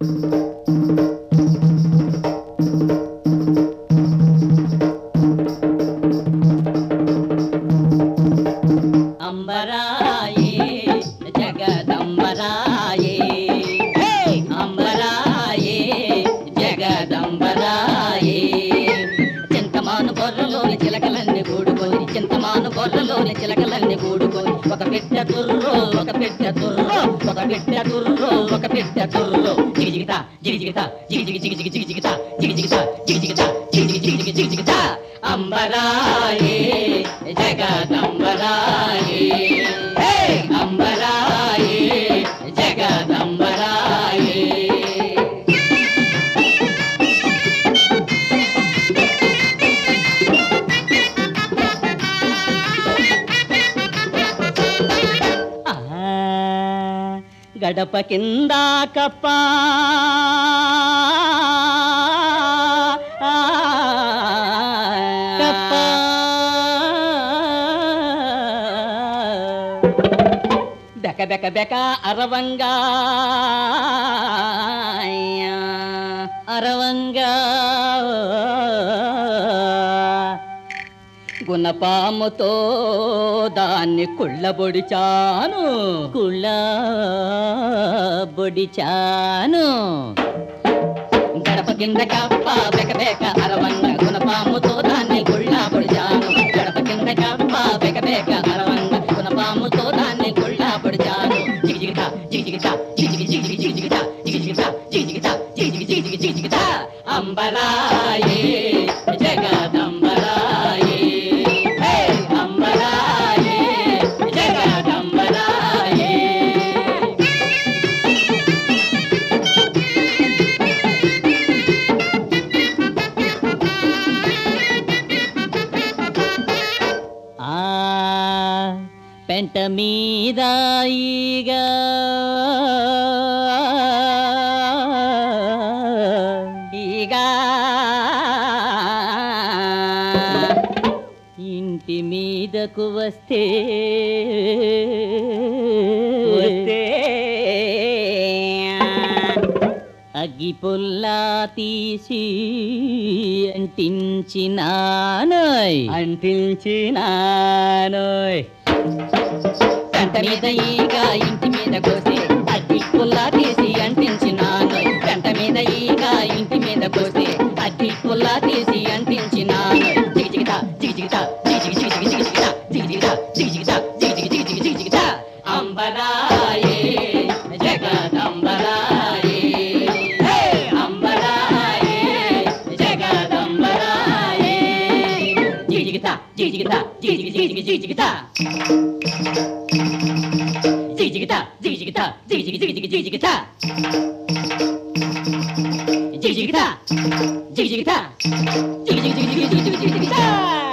అంబరాయే జగదంబరాయే హే! అంబరాయే జగదంబరాయే చింతమాను బొర్రలోని చిలకలన్నీ కూడుకొని చింతమాను బొర్రలోని చిలకలన్నీ కూడుకొని ఒక పెట్టె తుర్రో ఒక పెట్టె తుర్రో ఒక పెట్టె తుర్రో ఒక పెట్టె తుర్రో జిగి జిగిత జిగి జిగిత జిగి జిగి జిగి జిగి జిగి జిగిత జిగి జిగిత జిగి జిగిత జిగి జిగి జిగి జిగి జిగి జిగిత అంబరాయే జగదంబరాయే హే! అంబరాయే జగదంబరాయే ఆ, గడప కింద కప్ప కప్ప బెక బెక బెక అరవంగా అరవంగా గుణపాముతో దాన్ని కుళ్ళబొడిచాను కుళ్ళబొడిచాను గడప కింద కప్ప బెక బెక అరవంగ గుణపాముతో దాన్ని కుళ్ళబొడిచాను గడప కింద కప్ప బెక బెక అరవంగ గుణపాముతో దాన్ని కుళ్ళబొడిచాను జిగి జిగిత జిగి జిగిత జిగి జిగి జిగి జిగి జిగిత జిగి జిగిత జిగి జిగిత జిగి జిగి జిగి జిగి జిగి జిగిత అంబరాయే జగదంబరాయే హే అంబరాయే జగదంబరాయే ఆ పెంట మీద ఈగా ఈగా ఇంటి మీదకు వస్తే వస్తే అగ్గి పుల్లా తీసి అంటించినానోయ్ అంటించినానోయ్ గంట మీద ఈగ ఇంటి మీద కోసి అగ్గి పుల్లా తీసి అంటించినానోయ్ గంట మీద ఈగ ఇంటి మీద కోసి అగ్గి పుల్లా తీసి అంటించినానోయ్ జిగి జిగిత జిగి జిగిత జిగి జిగి జిగి జిగి జిగిత జిగి జిగిత జిగి జిగిత జిగి జిగి జిగి జిగి జిగి జిగిత అంబరాయే జగదంబరాయే హే అంబరాయే జగదంబరాయే జిగి జిగిత జిగి జిగిత జిగి జిగి జిగి జిగి జిగి జిగిత జిగి జిగిత జిగి జిగిత జిగి జిగి జిగి జిగి జిగి జిగిత జిగి జిగిత జిగి జిగిత జిగి జిగి జిగి జిగి జిగి జిగి జిగి జిగిత